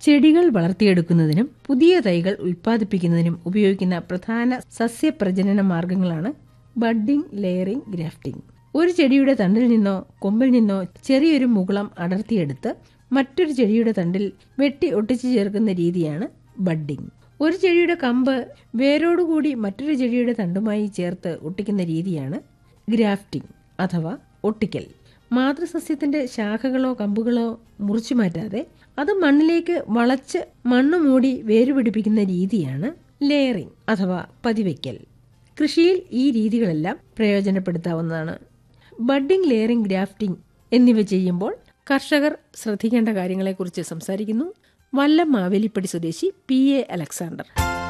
ചെടികൾ വളർത്തിയെടുക്കുന്നതിനും പുതിയ തൈകൾ ഉൽപ്പാദിപ്പിക്കുന്നതിനും ഉപയോഗിക്കുന്ന പ്രധാന സസ്യപ്രജനന മാർഗങ്ങളാണ് ബഡ്ഡിംഗ് ലെയറിംഗ് ഗ്രാഫ്റ്റിംഗ് ഒരു ചെടിയുടെ തണ്ടിൽ നിന്നോ കൊമ്പിൽ നിന്നോ ചെറിയൊരു മുകുളം അടർത്തിയെടുത്ത് മറ്റൊരു ചെടിയുടെ തണ്ടിൽ വെട്ടി ഒട്ടിച്ചു ചേർക്കുന്ന രീതിയാണ് ബഡ്ഡിംഗ് ഒരു ചെടിയുടെ കമ്പ് വേരോടുകൂടി മറ്റൊരു ചെടിയുടെ തണ്ടുമായി ചേർത്ത് ഒട്ടിക്കുന്ന രീതിയാണ് ഗ്രാഫ്റ്റിംഗ് അഥവാ ഒട്ടിക്കൽ മാതൃസസ്യത്തിന്റെ ശാഖകളോ കമ്പുകളോ മുറിച്ചു മാറ്റാതെ അത് മണ്ണിലേക്ക് വളച്ച് മണ്ണ് മൂടി വേരുപിടിപ്പിക്കുന്ന രീതിയാണ് ലെയറിംഗ് അഥവാ പതിവയ്ക്കൽ കൃഷിയിൽ ഈ രീതികളെല്ലാം പ്രയോജനപ്പെടുത്താവുന്നതാണ് ബഡ്ഡിംഗ് ലെയറിംഗ് ഗ്രാഫ്റ്റിംഗ് എന്നിവ ചെയ്യുമ്പോൾ കർഷകർ ശ്രദ്ധിക്കേണ്ട കാര്യങ്ങളെക്കുറിച്ച് സംസാരിക്കുന്നു വല്ലം മാവേലിപ്പടി സ്വദേശി പി എ അലക്സാണ്ടർ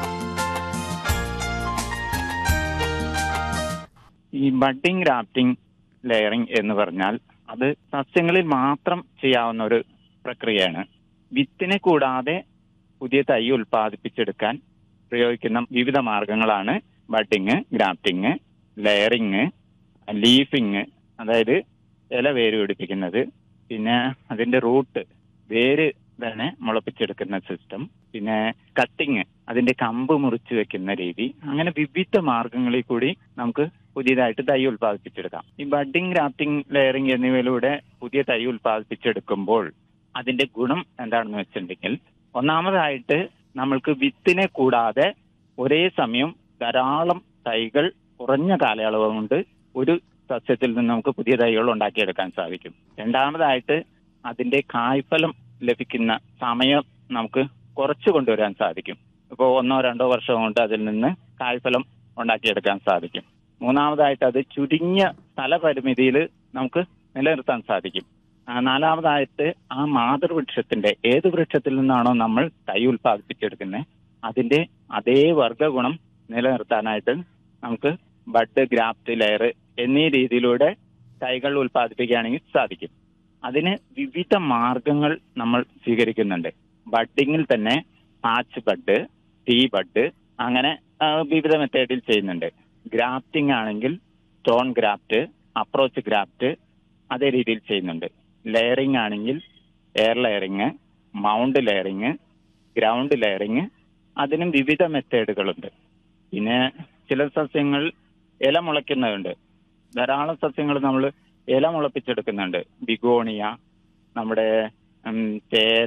ഈ ബഡ്ഡിംഗ് ഗ്രാഫ്റ്റിംഗ് ലെയറിംഗ് എന്ന് പറഞ്ഞാൽ അത് സസ്യങ്ങളിൽ മാത്രം ചെയ്യാവുന്ന ഒരു പ്രക്രിയയാണ് വിത്തിനെ കൂടാതെ പുതിയ തൈ ഉൽപ്പാദിപ്പിച്ചെടുക്കാൻ പ്രയോഗിക്കുന്ന വിവിധ മാർഗങ്ങളാണ് ബഡ്ഡിങ് ഗ്രാഫ്റ്റിംഗ് ലെയറിങ് ലീഫിങ് അതായത് ഇല വേര് പിടിപ്പിക്കുന്നത് പിന്നെ അതിന്റെ റൂട്ട് വേര് തന്നെ മുളപ്പിച്ചെടുക്കുന്ന സിസ്റ്റം പിന്നെ കട്ടിങ് അതിന്റെ കമ്പ് മുറിച്ച് വെക്കുന്ന രീതി അങ്ങനെ വിവിധ മാർഗങ്ങളിൽ കൂടി നമുക്ക് പുതിയതായിട്ട് തൈ ഉൽപ്പാദിപ്പിച്ചെടുക്കാം ഈ ബഡ്ഡിംഗ് ഗ്രാഫ്റ്റിംഗ് ലെയറിംഗ് എന്നിവയിലൂടെ പുതിയ തൈ ഉൽപ്പാദിപ്പിച്ചെടുക്കുമ്പോൾ അതിന്റെ ഗുണം എന്താണെന്ന് വെച്ചിട്ടുണ്ടെങ്കിൽ ഒന്നാമതായിട്ട് നമ്മൾക്ക് വിത്തിനെ കൂടാതെ ഒരേ സമയം ധാരാളം തൈകൾ കുറഞ്ഞ കാലയളവ് കൊണ്ട് ഒരു സസ്യത്തിൽ നിന്ന് നമുക്ക് പുതിയ തൈകൾ ഉണ്ടാക്കിയെടുക്കാൻ സാധിക്കും രണ്ടാമതായിട്ട് അതിന്റെ കായ്ഫലം ലഭിക്കുന്ന സമയം നമുക്ക് കുറച്ച് കൊണ്ടുവരാൻ സാധിക്കും ഇപ്പോൾ ഒന്നോ രണ്ടോ വർഷം കൊണ്ട് അതിൽ നിന്ന് കായ്ഫലം ഉണ്ടാക്കിയെടുക്കാൻ സാധിക്കും മൂന്നാമതായിട്ട് അത് ചുരുങ്ങിയ സ്ഥലപരിമിതിയിൽ നമുക്ക് നിലനിർത്താൻ സാധിക്കും ആ, നാലാമതായിട്ട് ആ മാതൃവൃക്ഷത്തിന്റെ ഏത് വൃക്ഷത്തിൽ നിന്നാണോ നമ്മൾ തൈ ഉൽപ്പാദിപ്പിച്ചെടുക്കുന്നത് അതിന്റെ അതേ വർഗ്ഗഗുണം നിലനിർത്താനായിട്ട് നമുക്ക് ബഡ് ഗ്രാഫ്റ്റ് ലെയർ എന്നീ രീതിയിലൂടെ തൈകൾ ഉൽപ്പാദിപ്പിക്കുകയാണെങ്കിൽ സാധിക്കും അതിന് വിവിധ മാർഗങ്ങൾ നമ്മൾ സ്വീകരിക്കുന്നുണ്ട് ബഡ്ഡിങ്ങിൽ തന്നെ പാച്ച് ബഡ് ടീ ബഡ് അങ്ങനെ ആ, വിവിധ മെത്തേഡിൽ ചെയ്യുന്നുണ്ട് ഗ്രാഫ്റ്റിംഗ് ആണെങ്കിൽ സ്റ്റോൺ ഗ്രാഫ്റ്റ് അപ്രോച്ച് ഗ്രാഫ്റ്റ് അതേ രീതിയിൽ ചെയ്യുന്നുണ്ട് ലെയറിംഗ് ആണെങ്കിൽ air layering mound layering ground layering അതിനും വിവിധ മെത്തേഡുകളുണ്ട് പിന്നെ ചില സസ്യങ്ങൾ ഇല മുളയ്ക്കുന്നതുണ്ട് ധാരാളം സസ്യങ്ങൾ നമ്മൾ ഇല മുളപ്പിച്ചെടുക്കുന്നുണ്ട് ബിഗോണിയ നമ്മുടെ ഉം, ചേര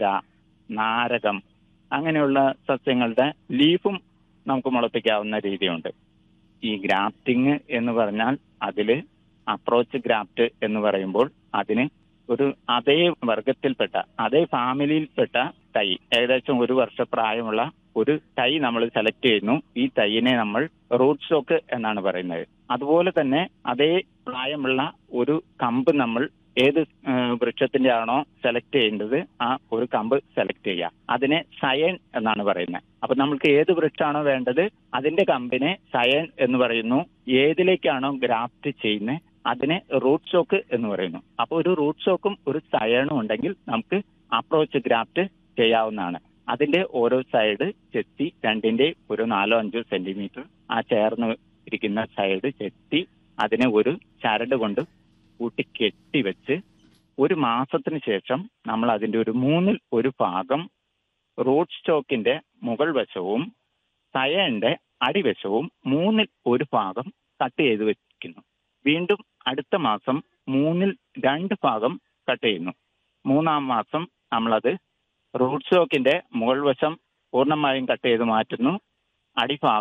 നാരകം അങ്ങനെയുള്ള സസ്യങ്ങളുടെ ലീഫും നമുക്ക് മുളപ്പിക്കാവുന്ന രീതിയുണ്ട് ഈ ഗ്രാഫ്റ്റിംഗ് എന്ന് പറഞ്ഞാൽ അതില് അപ്രോച്ച് ഗ്രാഫ്റ്റ് എന്ന് പറയുമ്പോൾ അതിന് ഒരു അതേ വർഗത്തിൽപ്പെട്ട അതേ ഫാമിലിയിൽപ്പെട്ട തൈ ഏകദേശം ഒരു വർഷ പ്രായമുള്ള ഒരു തൈ നമ്മൾ സെലക്ട് ചെയ്യുന്നു ഈ തൈയിനെ നമ്മൾ റൂട്ട് സ്റ്റോക്ക് എന്നാണ് പറയുന്നത് അതുപോലെ തന്നെ അതേ പ്രായമുള്ള ഒരു കമ്പ് നമ്മൾ ഏത് ആ, വൃക്ഷത്തിന്റെ ആണോ സെലക്ട് ചെയ്യേണ്ടത് ആ ഒരു കമ്പ് സെലക്ട് ചെയ്യുക അതിനെ സയൻ എന്നാണ് പറയുന്നത് അപ്പൊ നമ്മൾക്ക് ഏത് വൃക്ഷമാണോ വേണ്ടത് അതിന്റെ കമ്പിനെ സയൻ എന്ന് പറയുന്നു ഏതിലേക്കാണോ ഗ്രാഫ്റ്റ് ചെയ്യുന്നത് അതിനെ റൂട്ട് സ്റ്റോക്ക് എന്ന് പറയുന്നു അപ്പൊ ഒരു റൂട്ട് സ്റ്റോക്കും ഒരു സയണും ഉണ്ടെങ്കിൽ നമുക്ക് അപ്രോച്ച് ഗ്രാഫ്റ്റ് ചെയ്യാവുന്നതാണ് അതിന്റെ ഓരോ സൈഡ് ചെത്തി രണ്ടിന്റെ ഒരു നാലോ അഞ്ചോ സെന്റിമീറ്റർ ആ ചേർന്ന് ഇരിക്കുന്ന സൈഡ് ചെത്തി അതിനെ ഒരു ചരട് കൊണ്ട് കൂട്ടി കെട്ടി വെച്ച് ഒരു മാസത്തിന് ശേഷം നമ്മൾ അതിന്റെ ഒരു മൂന്നിൽ ഒരു ഭാഗം റൂട്ട് സ്റ്റോക്കിന്റെ മുകൾ വശവും സയന്റെ അടിവശവും മൂന്നിൽ ഒരു ഭാഗം കട്ട് ചെയ്ത് വെക്കുന്നു വീണ്ടും അടുത്ത മാസം മൂന്നിൽ രണ്ട് ഭാഗം കട്ട് ചെയ്യുന്നു മൂന്നാം മാസം നമ്മളത് റൂട്ട് സ്റ്റോക്കിന്റെ മുകൾ വശം പൂർണ്ണമായും കട്ട് ചെയ്ത് മാറ്റുന്നു അടിഭാഗം